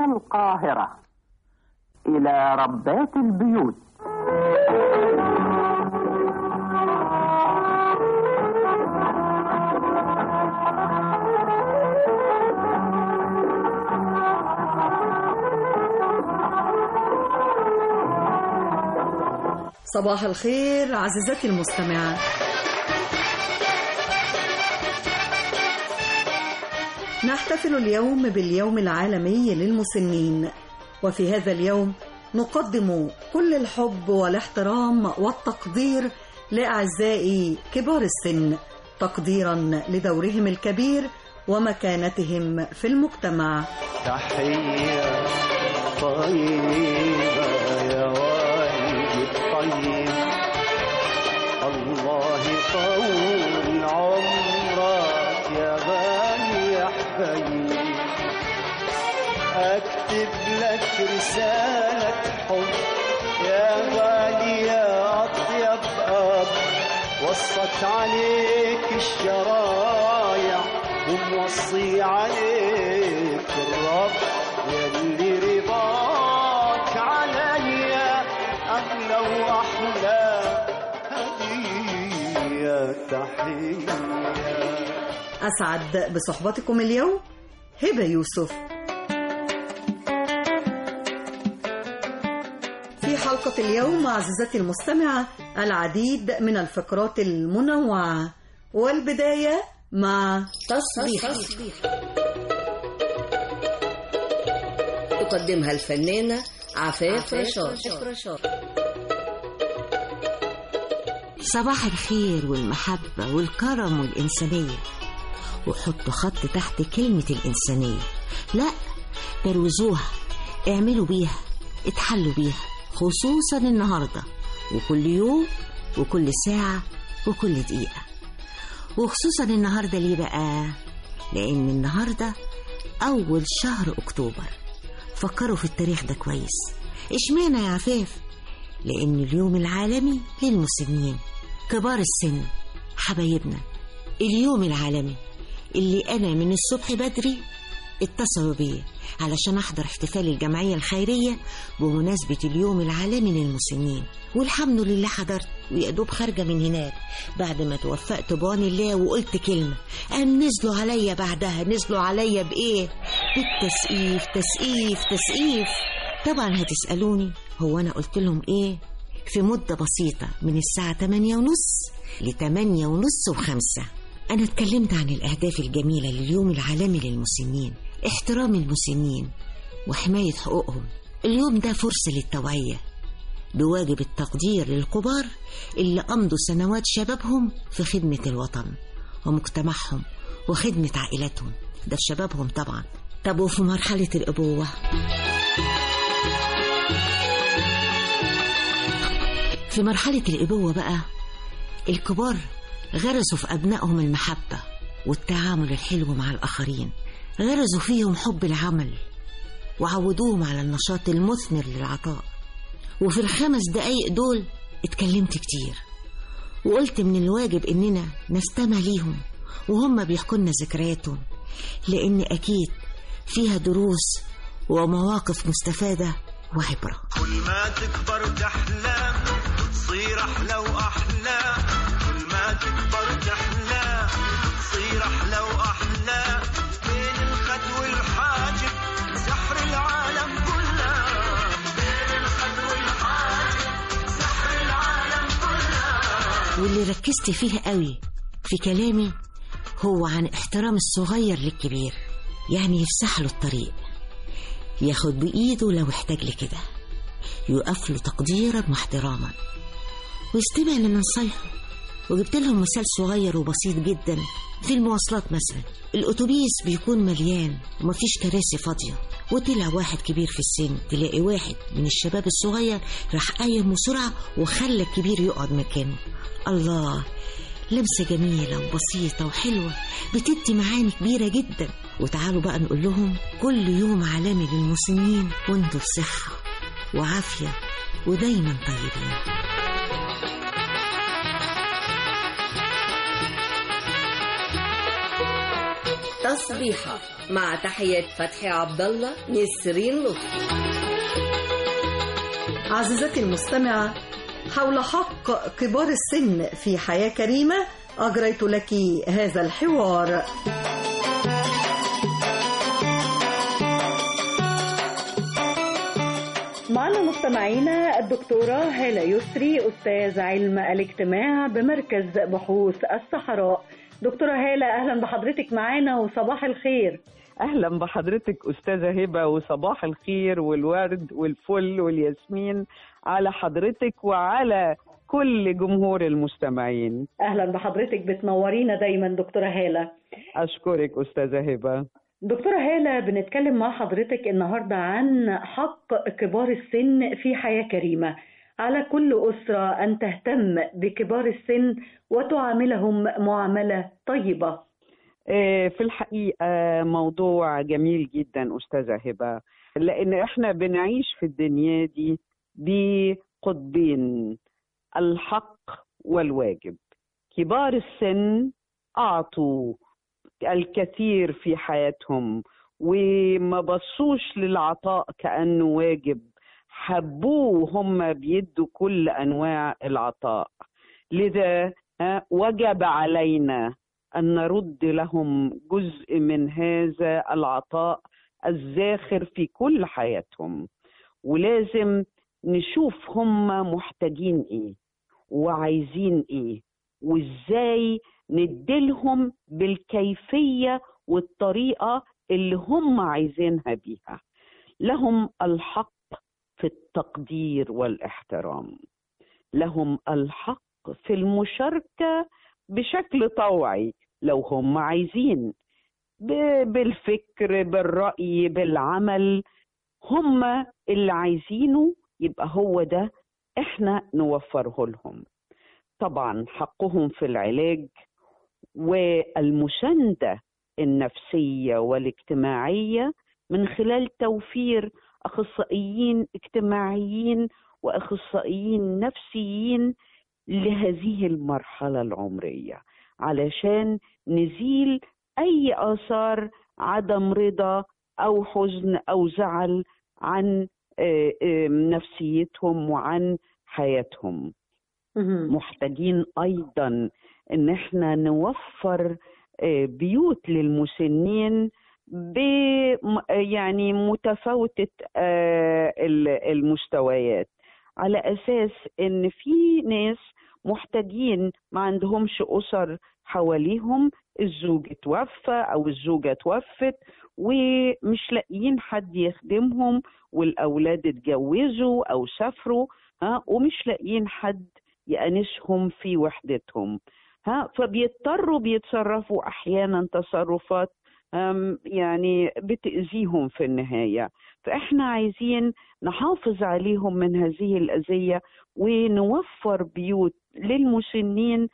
من القاهرة إلى ربات البيوت صباح الخير عزيزتي المستمعة نحتفل اليوم باليوم العالمي للمسنين وفي هذا اليوم نقدم كل الحب والاحترام والتقدير لأعزائي كبار السن تقديرا لدورهم الكبير ومكانتهم في المجتمع تحية طيبة يا والدي الطيب الله يطول عمرك يا غالي يا حبيب أكتب لك رسالة حب يا غالي يا أطيب أب وصت عليك الشرايع وموصي عليك الرب يلي رضاك عليا أغلى وأحلى هدية تحية أسعد بصحبتكم اليوم هبة يوسف في حلقة اليوم عزيزتي المستمعة العديد من الفقرات المنوعة والبداية مع تصبيح تقدمها الفنانة عفاف رشاد صباح الخير والمحبة والكرم والإنسانية وحطوا خط تحت كلمة الإنسانية لا بروزوها اعملوا بيها اتحلوا بيها خصوصا النهاردة وكل يوم وكل ساعة وكل دقيقة وخصوصا النهاردة ليه بقى لأن النهاردة أول شهر أكتوبر فكروا في التاريخ ده كويس اشمعنى يا عفاف لأن اليوم العالمي للمسنين كبار السن حبايبنا اليوم العالمي اللي أنا من الصبح بدري اتصلوا بيا علشان أحضر احتفال الجمعية الخيرية بمناسبة اليوم العالمي للمسنين والحمد لله حضرت ويا دوب خارجة من هناك بعد ما توفقت بعون الله وقلت كلمة قام نزلوا عليا بعدها نزلوا عليا بإيه؟ بالتسقيف تسقيف تسقيف طبعا هتسألوني هو أنا قلت لهم إيه؟ في مدة بسيطة من الساعة 8 ونص ل 8 ونص وخمسة أنا اتكلمت عن الأهداف الجميلة لليوم العالمي للمسنين احترام المسنين وحماية حقوقهم اليوم ده فرصة للتوعية بواجب التقدير للكبار اللي أمضوا سنوات شبابهم في خدمة الوطن ومجتمعهم وخدمة عائلتهم ده في شبابهم طبعا طب وفي مرحلة الأبوة في مرحلة الأبوة بقى الكبار غرسوا في أبنائهم المحبة والتعامل الحلو مع الآخرين غرزوا فيهم حب العمل وعودوهم على النشاط المثمر للعطاء وفي الخمس دقايق دول اتكلمت كتير وقلت من الواجب إننا نستمع ليهم وهم بيحكوا لنا ذكرياتهم لأن أكيد فيها دروس ومواقف مستفادة وعبرة كل ما تكبر تحلى تصير أحلى وأحلى كل ما تكبر تحلى تصير أحلى وأحلى بين الخد والحاجب سحر العالم كله بين الخد والحاجب سحر العالم كله واللي ركزت فيه قوي في كلامي هو عن احترام الصغير للكبير يعني يفسح له الطريق ياخد بإيده لو احتاج لكده يقف له تقديرا واحتراما ويستمع لنصايحه وجبت لهم مثال صغير وبسيط جدا في المواصلات مثلا الأتوبيس بيكون مليان ومفيش كراسي فاضية وطلع واحد كبير في السن تلاقي واحد من الشباب الصغير راح قايم بسرعة وخلى الكبير يقعد مكانه الله لمسة جميلة وبسيطة وحلوة بتدي معاني كبيرة جدا وتعالوا بقى نقول لهم كل يوم عالمي للمسنين وانتوا بصحة وعافية ودايما طيبين تصبيحة مع تحيات فتحي عبد الله نسرين لطفي عزيزتي المستمعة حول حق كبار السن في حياة كريمة أجريت لك هذا الحوار معنا مستمعينا الدكتورة هالة يسري أستاذ علم الاجتماع بمركز بحوث الصحراء دكتورة هالة أهلا بحضرتك معانا وصباح الخير اهلا بحضرتك استاذه هبه وصباح الخير والورد والفل والياسمين على حضرتك وعلى كل جمهور المستمعين أهلا بحضرتك بتنورينا دايما دكتورة هالة اشكرك استاذه هبه دكتورة هالة بنتكلم مع حضرتك النهاردة عن حق كبار السن في حياة كريمة على كل أسرة أن تهتم بكبار السن وتعاملهم معاملة طيبة آه، في الحقيقه موضوع جميل جدا استاذه هبه لان احنا بنعيش في الدنيا دي بقطبين الحق والواجب كبار السن اعطوا الكثير في حياتهم وما بصوش للعطاء كانه واجب حبوه هم بيدوا كل انواع العطاء لذا ها، وجب علينا ان نرد لهم جزء من هذا العطاء الزاخر في كل حياتهم ولازم نشوف هم محتاجين ايه وعايزين ايه وازاي نديلهم بالكيفيه والطريقه اللي هم عايزينها بيها لهم الحق في التقدير والاحترام لهم الحق في المشاركه بشكل طوعي لو هم عايزين ب- بالفكر بالرأي بالعمل هم اللي عايزينه يبقى هو ده احنا نوفره لهم طبعا حقهم في العلاج والمساندة النفسية والاجتماعية من خلال توفير أخصائيين اجتماعيين وأخصائيين نفسيين لهذه المرحلة العمرية علشان نزيل أي آثار عدم رضا أو حزن أو زعل عن آه، آه، نفسيتهم وعن حياتهم محتاجين أيضا إن احنا نوفر آه، بيوت للمسنين ب يعني متفاوتة آه، ال- المستويات على اساس ان في ناس محتاجين ما عندهمش اسر حواليهم الزوج توفى او الزوجه توفت ومش لاقيين حد يخدمهم والاولاد اتجوزوا او سافروا ها ومش لاقيين حد يأنسهم في وحدتهم ها فبيضطروا بيتصرفوا احيانا تصرفات أم، يعني بتأذيهم في النهاية فإحنا عايزين نحافظ عليهم من هذه الأذية ونوفر بيوت للمسنين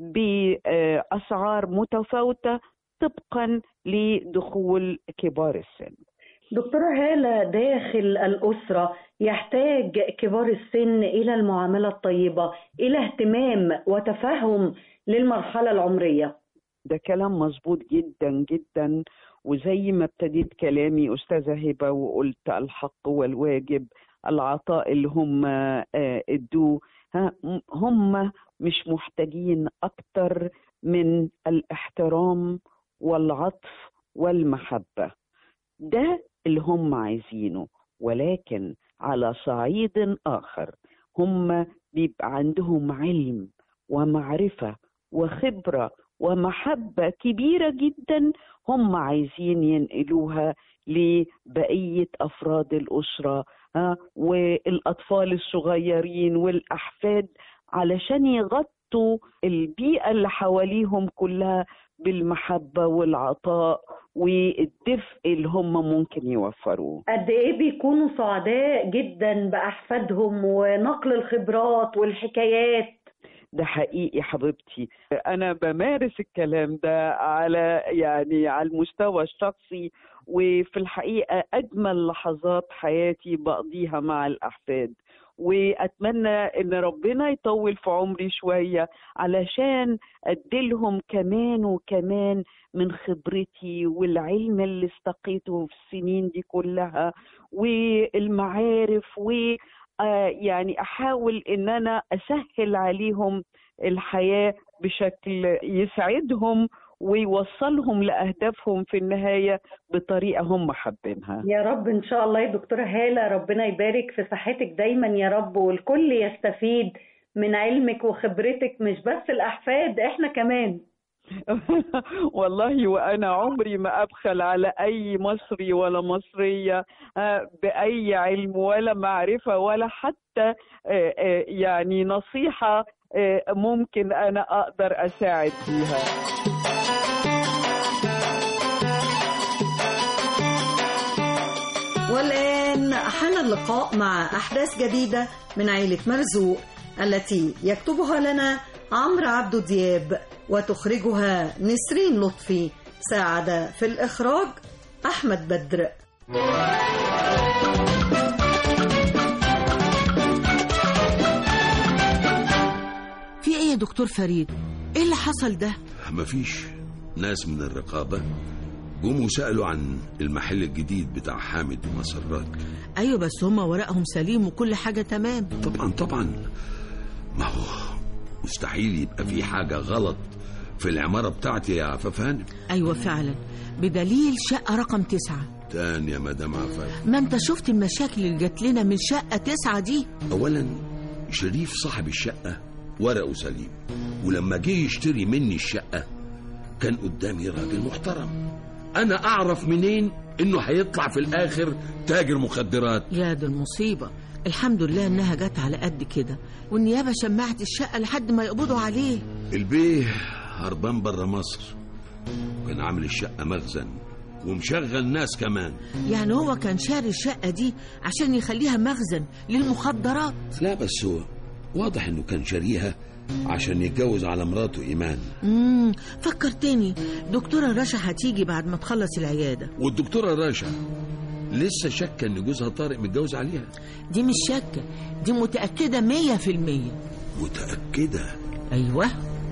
بأسعار متفاوتة طبقا لدخول كبار السن دكتورة هالة داخل الأسرة يحتاج كبار السن إلى المعاملة الطيبة إلى اهتمام وتفهم للمرحلة العمرية ده كلام مظبوط جدا جدا وزي ما ابتديت كلامي أستاذة هبة وقلت الحق والواجب العطاء اللي هم آه، ادوه ها، م- هم مش محتاجين أكتر من الاحترام والعطف والمحبة ده اللي هم عايزينه ولكن على صعيد آخر هم بيبقى عندهم علم ومعرفة وخبرة ومحبة كبيرة جدا هم عايزين ينقلوها لبقية أفراد الأسرة ها والأطفال الصغيرين والأحفاد علشان يغطوا البيئة اللي حواليهم كلها بالمحبة والعطاء والدفء اللي هم ممكن يوفروه قد إيه بيكونوا سعداء جدا بأحفادهم ونقل الخبرات والحكايات ده حقيقي حبيبتي انا بمارس الكلام ده على يعني على المستوى الشخصي وفي الحقيقه اجمل لحظات حياتي بقضيها مع الاحفاد واتمنى ان ربنا يطول في عمري شويه علشان اديلهم كمان وكمان من خبرتي والعلم اللي استقيته في السنين دي كلها والمعارف و آه، يعني احاول ان انا اسهل عليهم الحياه بشكل يسعدهم ويوصلهم لاهدافهم في النهايه بطريقه هم حابينها يا رب ان شاء الله يا دكتوره هاله ربنا يبارك في صحتك دايما يا رب والكل يستفيد من علمك وخبرتك مش بس الاحفاد احنا كمان والله وانا عمري ما ابخل على اي مصري ولا مصريه آه، باي علم ولا معرفه ولا حتى آه، آه، يعني نصيحه آه، ممكن انا اقدر اساعد فيها والآن حان اللقاء مع أحداث جديدة من عيلة مرزوق التي يكتبها لنا عمرو عبدو دياب وتخرجها نسرين لطفي ساعد في الإخراج أحمد بدر في ايه يا دكتور فريد ايه اللي حصل ده مفيش ناس من الرقابة جم وسألوا عن المحل الجديد بتاع حامد مسرات ايوه بس هما ورقهم سليم وكل حاجه تمام طبعا طبعا ما هو مستحيل يبقى في حاجة غلط في العمارة بتاعتي يا عفاف هانم ايوه فعلا بدليل شقه رقم تسعة تاني يا مدام عفاف ما انت شفت المشاكل اللي جات لنا من شقه تسعة دي أولا شريف صاحب الشقة ورقه سليم ولما جه يشتري مني الشقة كان قدامي راجل محترم أنا أعرف منين إنه هيطلع في الآخر تاجر مخدرات يا دي المصيبه الحمد لله انها جت على قد كده والنيابه شمعت الشقه لحد ما يقبضوا عليه البيه هربان بره مصر وكان عامل الشقة مخزن ومشغل ناس كمان يعني هو كان شاري الشقه دي عشان يخليها مخزن للمخدرات لا بس هو واضح انه كان شاريها عشان يتجوز على مراته ايمان امم فكرتني دكتوره رشا هتيجي بعد ما تخلص العياده والدكتورة راشا لسه شاكة ان جوزها طارق متجوز عليها دي مش شاكه دي متاكده مية في المية متأكدة ايوه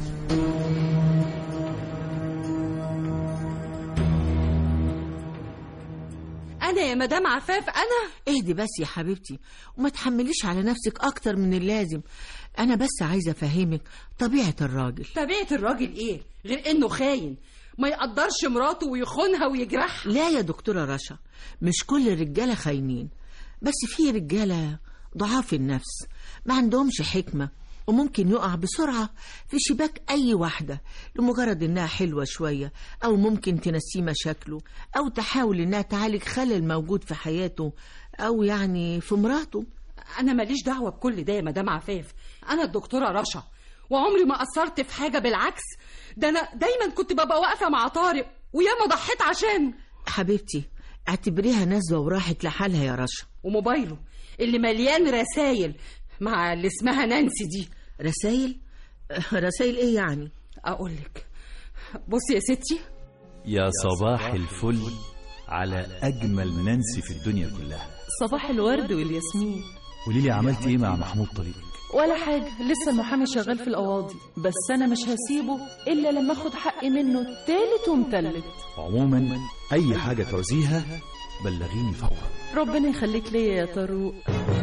انا يا مدام عفاف انا اهدي بس يا حبيبتي وما تحمليش على نفسك اكتر من اللازم انا بس عايزه افهمك طبيعه الراجل طبيعه الراجل ايه غير انه خاين ما يقدرش مراته ويخونها ويجرحها لا يا دكتوره رشا مش كل الرجاله خاينين بس في رجاله ضعاف النفس ما عندهمش حكمه وممكن يقع بسرعة في شباك أي واحدة لمجرد إنها حلوة شوية أو ممكن تنسيه مشاكله أو تحاول إنها تعالج خلل موجود في حياته أو يعني في مراته انا ماليش دعوه بكل ده يا مدام عفاف انا الدكتوره رشا وعمري ما قصرت في حاجه بالعكس ده انا دايما كنت ببقى واقفه مع طارق وياما ضحيت عشانه حبيبتي اعتبريها نزوة وراحت لحالها يا رشا وموبايله اللي مليان رسايل مع اللي اسمها نانسي دي رسايل رسايل ايه يعني اقول لك بصي يا ستي يا صباح الفل على أجمل نانسي في الدنيا كلها صباح الورد والياسمين قولي لي عملت إيه مع محمود طريق ولا حاجة لسه المحامي شغال في القواضي بس أنا مش هسيبه إلا لما أخد حقي منه تالت ومتلت عموما أي حاجة تعوزيها بلغيني فورا ربنا يخليك ليا يا طارق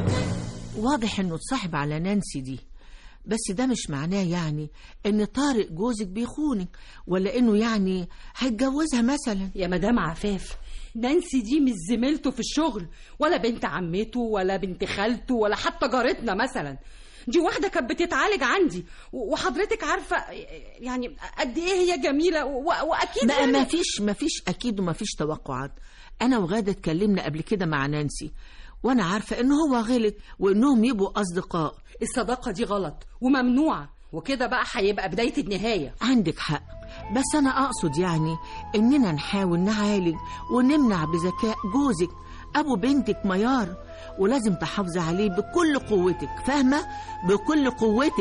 واضح انه اتصاحب على نانسي دي بس ده مش معناه يعني ان طارق جوزك بيخونك ولا انه يعني هيتجوزها مثلا يا مدام عفاف نانسي دي مش زميلته في الشغل ولا بنت عمته ولا بنت خالته ولا حتى جارتنا مثلا دي واحدة كانت بتتعالج عندي و- وحضرتك عارفة يعني قد ايه هي جميلة و- واكيد ما, يعني ما فيش ما فيش اكيد وما فيش توقعات انا وغاده اتكلمنا قبل كده مع نانسي وانا عارفه ان هو غلط وانهم يبقوا اصدقاء الصداقة دي غلط وممنوعة وكده بقى هيبقى بداية النهاية عندك حق بس انا اقصد يعني اننا نحاول نعالج ونمنع بذكاء جوزك ابو بنتك ميار ولازم تحافظي عليه بكل قوتك فاهمه بكل قوتك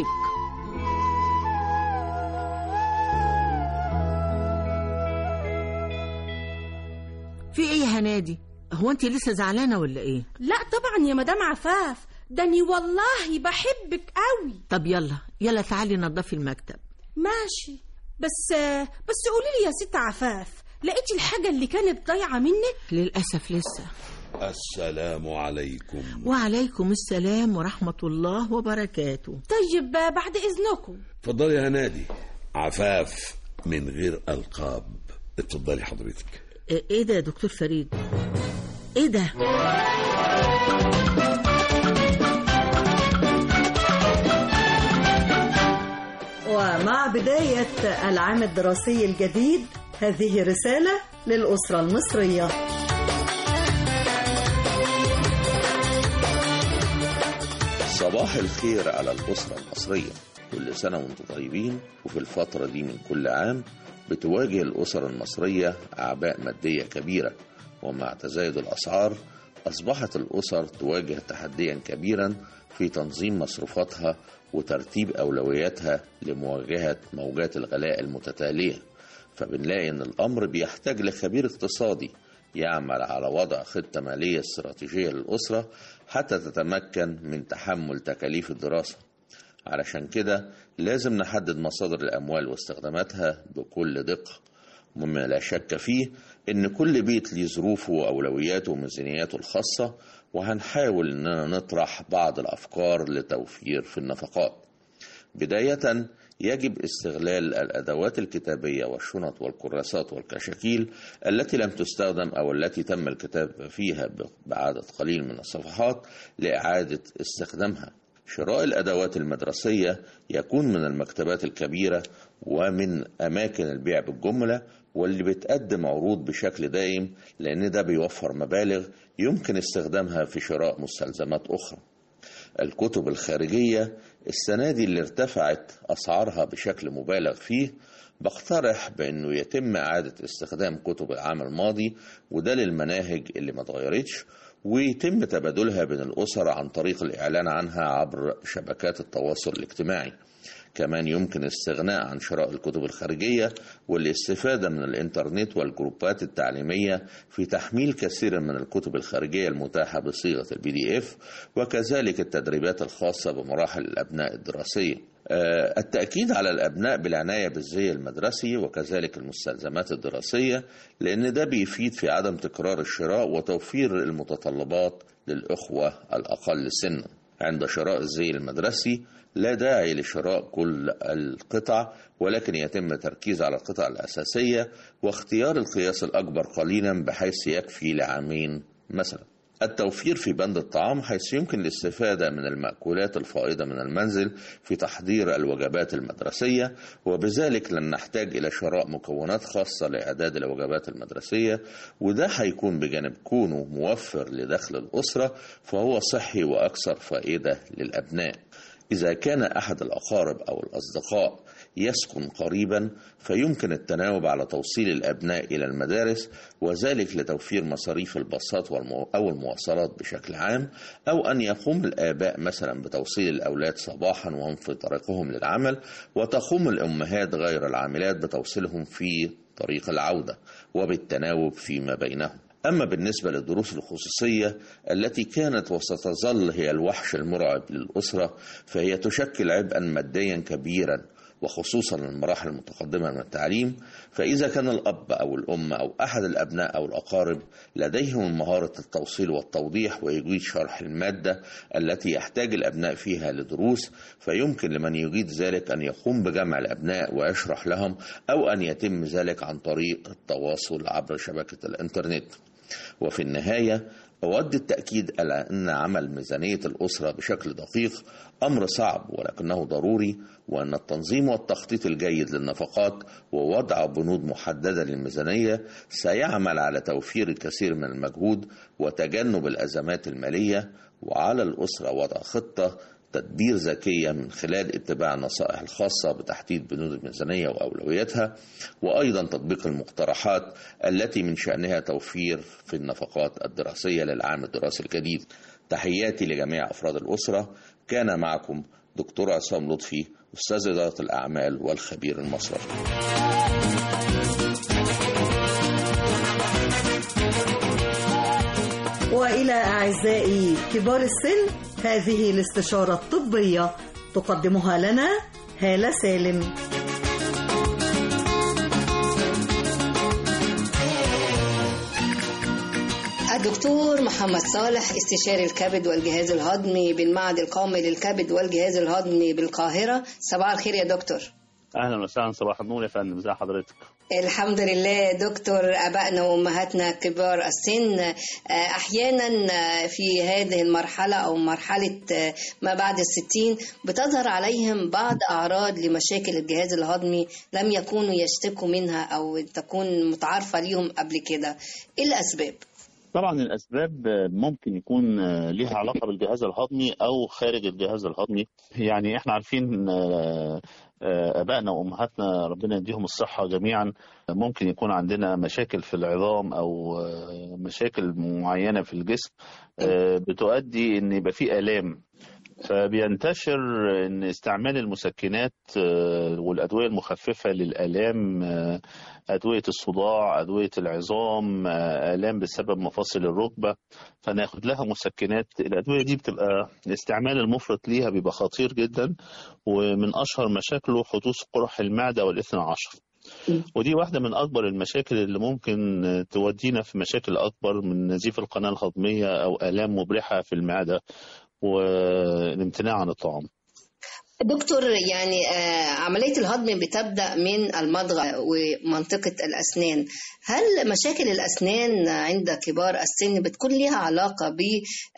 في ايه يا هنادي هو انت لسه زعلانه ولا ايه لا طبعا يا مدام عفاف داني والله بحبك قوي طب يلا يلا تعالي نضفي المكتب ماشي بس بس قولي لي يا ست عفاف لقيتي الحاجة اللي كانت ضايعة منك للأسف لسه السلام عليكم وعليكم السلام ورحمة الله وبركاته طيب بعد إذنكم اتفضلي يا نادي عفاف من غير ألقاب اتفضلي حضرتك إيه- ايه ده يا دكتور فريد ايه ده ومع بداية العام الدراسي الجديد هذه رسالة للأسرة المصرية صباح الخير على الأسرة المصرية كل سنة وانتم طيبين وفي الفترة دي من كل عام بتواجه الأسر المصرية أعباء مادية كبيرة ومع تزايد الأسعار أصبحت الأسر تواجه تحديا كبيرا في تنظيم مصروفاتها وترتيب أولوياتها لمواجهة موجات الغلاء المتتالية فبنلاقي أن الأمر بيحتاج لخبير اقتصادي يعمل على وضع خطة مالية استراتيجية للأسرة حتى تتمكن من تحمل تكاليف الدراسة علشان كده لازم نحدد مصادر الأموال واستخداماتها بكل دقة مما لا شك فيه إن كل بيت ليه ظروفه وأولوياته وميزانياته الخاصة وهنحاول إننا نطرح بعض الأفكار لتوفير في النفقات بداية يجب استغلال الأدوات الكتابية والشنط والكراسات والكشاكيل التي لم تستخدم أو التي تم الكتاب فيها بعدد قليل من الصفحات لإعادة استخدامها شراء الأدوات المدرسية يكون من المكتبات الكبيرة ومن أماكن البيع بالجملة واللي بتقدم عروض بشكل دائم لأن ده بيوفر مبالغ يمكن استخدامها في شراء مستلزمات أخرى الكتب الخارجية السنة دي اللي ارتفعت أسعارها بشكل مبالغ فيه بقترح بأنه يتم إعادة استخدام كتب العام الماضي وده للمناهج اللي ما اتغيرتش ويتم تبادلها بين الأسر عن طريق الإعلان عنها عبر شبكات التواصل الاجتماعي كمان يمكن الاستغناء عن شراء الكتب الخارجية والاستفادة من الإنترنت والجروبات التعليمية في تحميل كثير من الكتب الخارجية المتاحة بصيغة البي دي اف وكذلك التدريبات الخاصة بمراحل الأبناء الدراسية التأكيد على الأبناء بالعناية بالزي المدرسي وكذلك المستلزمات الدراسية لأن ده بيفيد في عدم تكرار الشراء وتوفير المتطلبات للإخوة الأقل سنا عند شراء الزي المدرسي لا داعي لشراء كل القطع ولكن يتم التركيز على القطع الأساسية واختيار القياس الأكبر قليلا بحيث يكفي لعامين مثلا التوفير في بند الطعام حيث يمكن الاستفادة من المأكولات الفائضة من المنزل في تحضير الوجبات المدرسية وبذلك لن نحتاج إلى شراء مكونات خاصة لإعداد الوجبات المدرسية وده هيكون بجانب كونه موفر لدخل الأسرة فهو صحي وأكثر فائدة للأبناء إذا كان أحد الأقارب أو الأصدقاء يسكن قريبا فيمكن التناوب على توصيل الأبناء إلى المدارس وذلك لتوفير مصاريف الباصات أو المواصلات بشكل عام أو أن يقوم الآباء مثلا بتوصيل الأولاد صباحا وهم في طريقهم للعمل وتقوم الأمهات غير العاملات بتوصيلهم في طريق العودة وبالتناوب فيما بينهم أما بالنسبة للدروس الخصوصية التي كانت وستظل هي الوحش المرعب للأسرة فهي تشكل عبئا ماديا كبيرا وخصوصا المراحل المتقدمة من التعليم فإذا كان الأب أو الأم أو أحد الأبناء أو الأقارب لديهم مهارة التوصيل والتوضيح ويجيد شرح المادة التي يحتاج الأبناء فيها لدروس فيمكن لمن يجيد ذلك أن يقوم بجمع الأبناء ويشرح لهم أو أن يتم ذلك عن طريق التواصل عبر شبكة الإنترنت وفي النهاية أود التأكيد على أن عمل ميزانية الأسرة بشكل دقيق أمر صعب ولكنه ضروري وأن التنظيم والتخطيط الجيد للنفقات ووضع بنود محددة للميزانية سيعمل على توفير الكثير من المجهود وتجنب الأزمات المالية وعلى الأسرة وضع خطة تدبير ذكية من خلال اتباع النصائح الخاصة بتحديد بنود الميزانية وأولوياتها وأيضا تطبيق المقترحات التي من شأنها توفير في النفقات الدراسية للعام الدراسي الجديد تحياتي لجميع أفراد الأسرة كان معكم دكتور عصام لطفي أستاذ إدارة الأعمال والخبير المصرفي وإلى إلى أعزائي كبار السن هذه الاستشارة الطبية تقدمها لنا هالة سالم الدكتور محمد صالح استشاري الكبد والجهاز الهضمي بالمعهد القومي للكبد والجهاز الهضمي بالقاهرة صباح الخير يا دكتور اهلا وسهلا صباح النور يا فندم ازي حضرتك الحمد لله دكتور أبائنا وأمهاتنا كبار السن أحيانا في هذه المرحلة أو مرحلة ما بعد الستين بتظهر عليهم بعض أعراض لمشاكل الجهاز الهضمي لم يكونوا يشتكوا منها أو تكون متعارفة ليهم قبل كده إيه الأسباب؟ طبعا الاسباب ممكن يكون ليها علاقه بالجهاز الهضمي او خارج الجهاز الهضمي يعني احنا عارفين ابائنا وامهاتنا ربنا يديهم الصحه جميعا ممكن يكون عندنا مشاكل في العظام او مشاكل معينه في الجسم بتؤدي ان يبقى في الام فبينتشر ان استعمال المسكنات والادويه المخففه للالام ادويه الصداع ادويه العظام الام بسبب مفاصل الركبه فناخد لها مسكنات الادويه دي بتبقى الاستعمال المفرط ليها بيبقى خطير جدا ومن اشهر مشاكله حدوث قرح المعده والاثنى عشر ودي واحدة من أكبر المشاكل اللي ممكن تودينا في مشاكل أكبر من نزيف القناة الهضمية أو آلام مبرحة في المعدة والامتناع عن الطعام دكتور يعني عملية الهضم بتبدأ من المضغة ومنطقة الأسنان هل مشاكل الأسنان عند كبار السن بتكون لها علاقة ب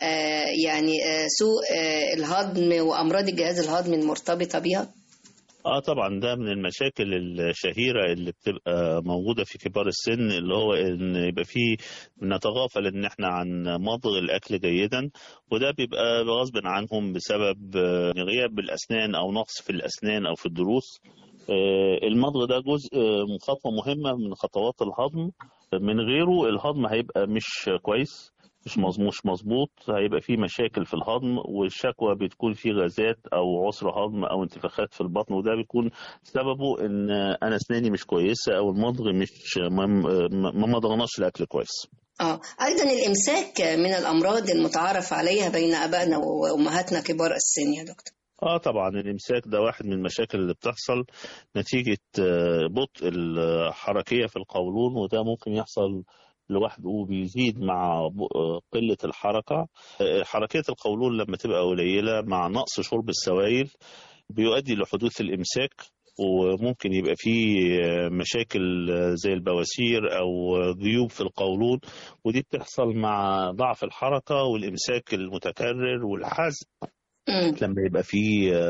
يعني سوء الهضم وأمراض الجهاز الهضمي المرتبطة بها؟ اه طبعا ده من المشاكل الشهيره اللي بتبقى موجوده في كبار السن اللي هو ان يبقى فيه نتغافل ان احنا عن مضغ الاكل جيدا وده بيبقى غصب عنهم بسبب غياب الاسنان او نقص في الاسنان او في الضروس المضغ ده جزء خطوه مهمه من خطوات الهضم من غيره الهضم هيبقى مش كويس مش مش مظبوط هيبقى في مشاكل في الهضم والشكوى بتكون في غازات او عسر هضم او انتفاخات في البطن وده بيكون سببه ان انا اسناني مش كويسه او المضغ مش ما مضغناش الاكل كويس اه ايضا الامساك من الامراض المتعارف عليها بين ابائنا وامهاتنا كبار السن يا دكتور اه طبعا الامساك ده واحد من المشاكل اللي بتحصل نتيجه بطء الحركيه في القولون وده ممكن يحصل لوحده بيزيد مع قلة الحركة حركية القولون لما تبقى قليلة مع نقص شرب السوائل بيؤدي لحدوث الإمساك وممكن يبقى فيه مشاكل زي البواسير أو جيوب في القولون ودي بتحصل مع ضعف الحركة والإمساك المتكرر والحزق لما يبقى في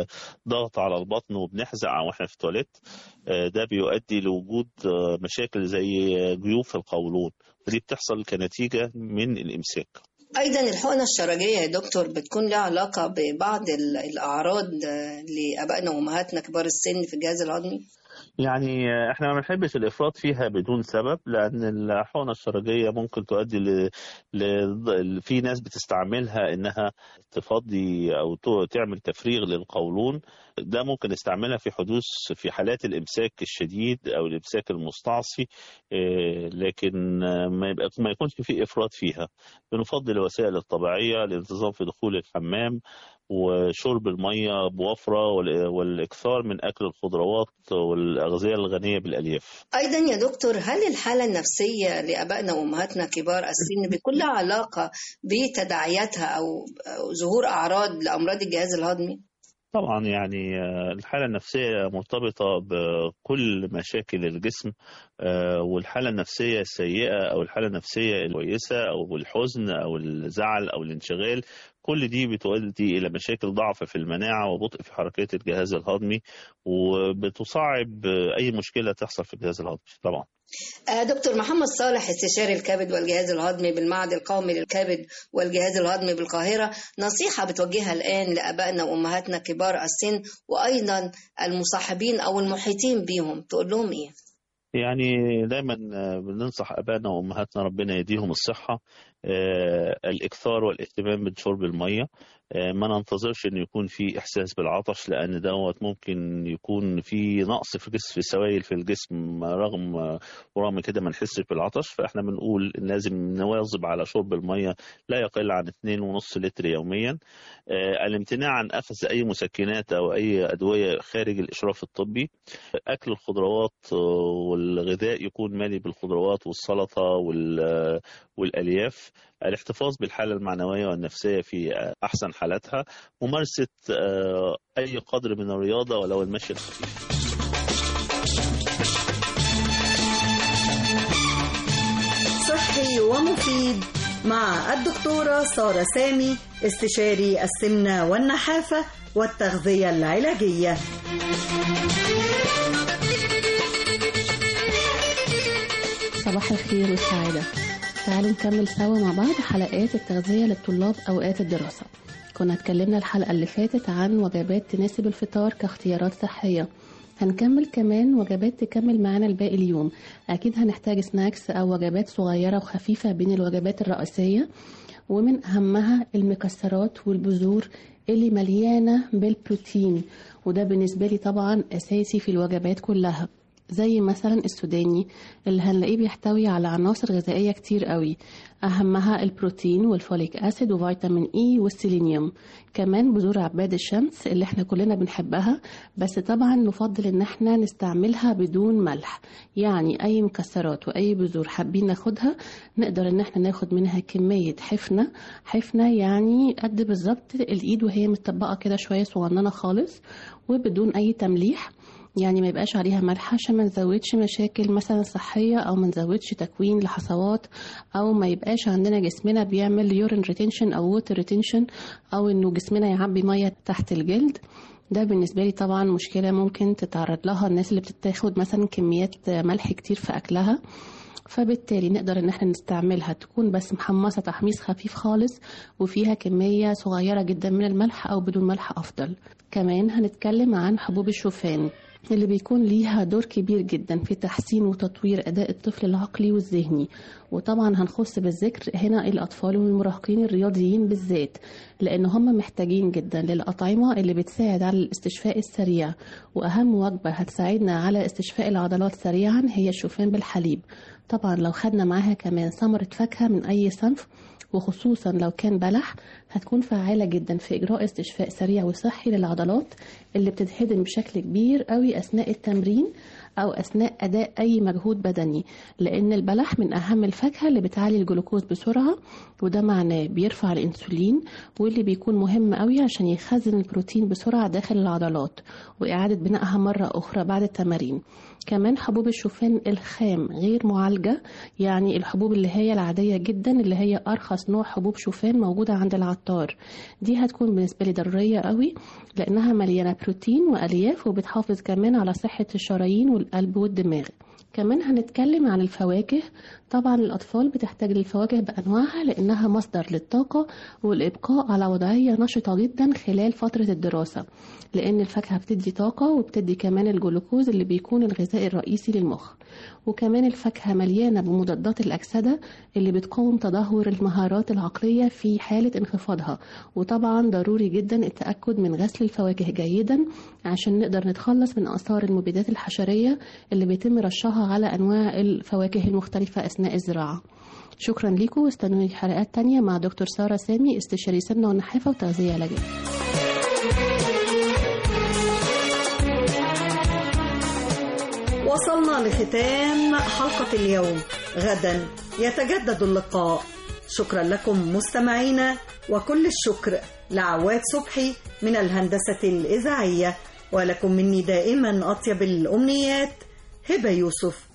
ضغط على البطن وبنحزق واحنا في التواليت ده بيؤدي لوجود مشاكل زي جيوب في القولون ودي بتحصل كنتيجة من الإمساك أيضا الحقنة الشرجية يا دكتور بتكون لها علاقة ببعض الأعراض لآبائنا وأمهاتنا كبار السن في الجهاز الهضمي؟ يعني احنا ما بنحبش الافراط فيها بدون سبب لان الحقنه الشرجيه ممكن تؤدي ل... ل... في ناس بتستعملها انها تفضي او تعمل تفريغ للقولون ده ممكن نستعملها في حدوث في حالات الامساك الشديد او الامساك المستعصي لكن ما يبقى ما يكونش في افراط فيها بنفضل الوسائل الطبيعيه الانتظام في دخول الحمام وشرب المية بوفرة والإكثار من أكل الخضروات والأغذية الغنية بالألياف أيضا يا دكتور هل الحالة النفسية لأبائنا وأمهاتنا كبار السن بيكون لها علاقة بتداعياتها أو ظهور أعراض لأمراض الجهاز الهضمي؟ طبعا يعني الحالة النفسية مرتبطة بكل مشاكل الجسم والحالة النفسية السيئة أو الحالة النفسية الكويسة أو الحزن أو الزعل أو الانشغال كل دي بتؤدي إلى مشاكل ضعف في المناعة وبطء في حركات الجهاز الهضمي وبتصعب أي مشكلة تحصل في الجهاز الهضمي طبعا دكتور محمد صالح استشاري الكبد والجهاز الهضمي بالمعهد القومي للكبد والجهاز الهضمي بالقاهرة نصيحة بتوجهها الآن لأبائنا وأمهاتنا كبار السن وأيضا المصاحبين أو المحيطين بيهم تقول لهم إيه؟ يعني دايما بننصح ابائنا وامهاتنا ربنا يديهم الصحه الاكثار والاهتمام بشرب الميه آه، ما ننتظرش انه يكون في احساس بالعطش لان دوت ممكن يكون في نقص في جسم في سوائل في الجسم رغم ورغم كده ما نحسش بالعطش فاحنا بنقول إن لازم نواظب على شرب الميه لا يقل عن 2.5 لتر يوميا آه، الامتناع عن اخذ اي مسكنات او اي ادويه خارج الاشراف الطبي اكل الخضروات آه، والغذاء يكون مالي بالخضروات والسلطه وال- والالياف الاحتفاظ بالحاله المعنويه والنفسيه في آه، احسن حالاتها ممارسه آه، اي قدر من الرياضه ولو المشي الخفيف صحي ومفيد مع الدكتورة سارة سامي استشاري السمنة والنحافة والتغذية العلاجية صباح الخير والسعادة تعالوا نكمل سوا مع بعض حلقات التغذية للطلاب أوقات الدراسة كنا اتكلمنا الحلقة اللي فاتت عن وجبات تناسب الفطار كاختيارات صحية هنكمل كمان وجبات تكمل معانا الباقي اليوم أكيد هنحتاج سناكس أو وجبات صغيرة وخفيفة بين الوجبات الرئيسية ومن أهمها المكسرات والبذور اللي مليانة بالبروتين وده بالنسبة لي طبعا أساسي في الوجبات كلها زي مثلا السوداني اللي هنلاقيه بيحتوي على عناصر غذائية كتير قوي أهمها البروتين والفوليك أسيد وفيتامين إي والسيلينيوم كمان بذور عباد الشمس اللي احنا كلنا بنحبها بس طبعا نفضل ان احنا نستعملها بدون ملح يعني أي مكسرات وأي بذور حابين ناخدها نقدر ان احنا ناخد منها كمية حفنة حفنة يعني قد بالظبط الإيد وهي متطبقة كده شوية صغننة خالص وبدون أي تمليح يعني ما يبقاش عليها ملح عشان ما نزودش مشاكل مثلا صحية أو ما نزودش تكوين لحصوات أو ما يبقاش عندنا جسمنا بيعمل يورين ريتنشن أو ووتر ريتنشن أو إنه جسمنا يعبي مية تحت الجلد ده بالنسبة لي طبعا مشكلة ممكن تتعرض لها الناس اللي بتتاخد مثلا كميات ملح كتير في أكلها فبالتالي نقدر ان احنا نستعملها تكون بس محمصة تحميص خفيف خالص وفيها كمية صغيرة جدا من الملح او بدون ملح افضل كمان هنتكلم عن حبوب الشوفان اللي بيكون ليها دور كبير جدا في تحسين وتطوير أداء الطفل العقلي والذهني وطبعا هنخص بالذكر هنا الأطفال والمراهقين الرياضيين بالذات لأن هم محتاجين جدا للأطعمة اللي بتساعد على الاستشفاء السريع وأهم وجبة هتساعدنا على استشفاء العضلات سريعا هي الشوفان بالحليب طبعا لو خدنا معاها كمان ثمرة فاكهة من أي صنف وخصوصا لو كان بلح هتكون فعالة جدا في إجراء استشفاء سريع وصحي للعضلات اللي بتتهدم بشكل كبير قوي أثناء التمرين أو أثناء أداء أي مجهود بدني لأن البلح من أهم الفاكهة اللي بتعلي الجلوكوز بسرعة وده معناه بيرفع الأنسولين واللي بيكون مهم قوي عشان يخزن البروتين بسرعة داخل العضلات وإعادة بنائها مرة أخرى بعد التمارين كمان حبوب الشوفان الخام غير معالجة يعني الحبوب اللي هي العادية جدا اللي هي أرخص نوع حبوب شوفان موجودة عند العطار دي هتكون بالنسبة لي ضرورية قوي لأنها مليانة بروتين وألياف وبتحافظ كمان على صحة الشرايين والقلب والدماغ كمان هنتكلم عن الفواكه طبعا الأطفال بتحتاج للفواكه بأنواعها لأنها مصدر للطاقة والإبقاء على وضعية نشطة جدا خلال فترة الدراسة لأن الفاكهة بتدي طاقة وبتدي كمان الجلوكوز اللي بيكون الغذاء الرئيسي للمخ وكمان الفاكهة مليانة بمضادات الأكسدة اللي بتقاوم تدهور المهارات العقلية في حالة انخفاضها وطبعا ضروري جدا التأكد من غسل الفواكه جيدا عشان نقدر نتخلص من آثار المبيدات الحشرية اللي بيتم رشها على أنواع الفواكه المختلفة أثناء الزراعة شكرا لكم واستنوني حلقات تانية مع دكتور سارة سامي استشاري سمنة والنحافة وتغذية علاجية وصلنا لختام حلقة اليوم غدا يتجدد اللقاء شكرا لكم مستمعينا وكل الشكر لعواد صبحي من الهندسة الإذاعية ولكم مني دائما أطيب الأمنيات هبة يوسف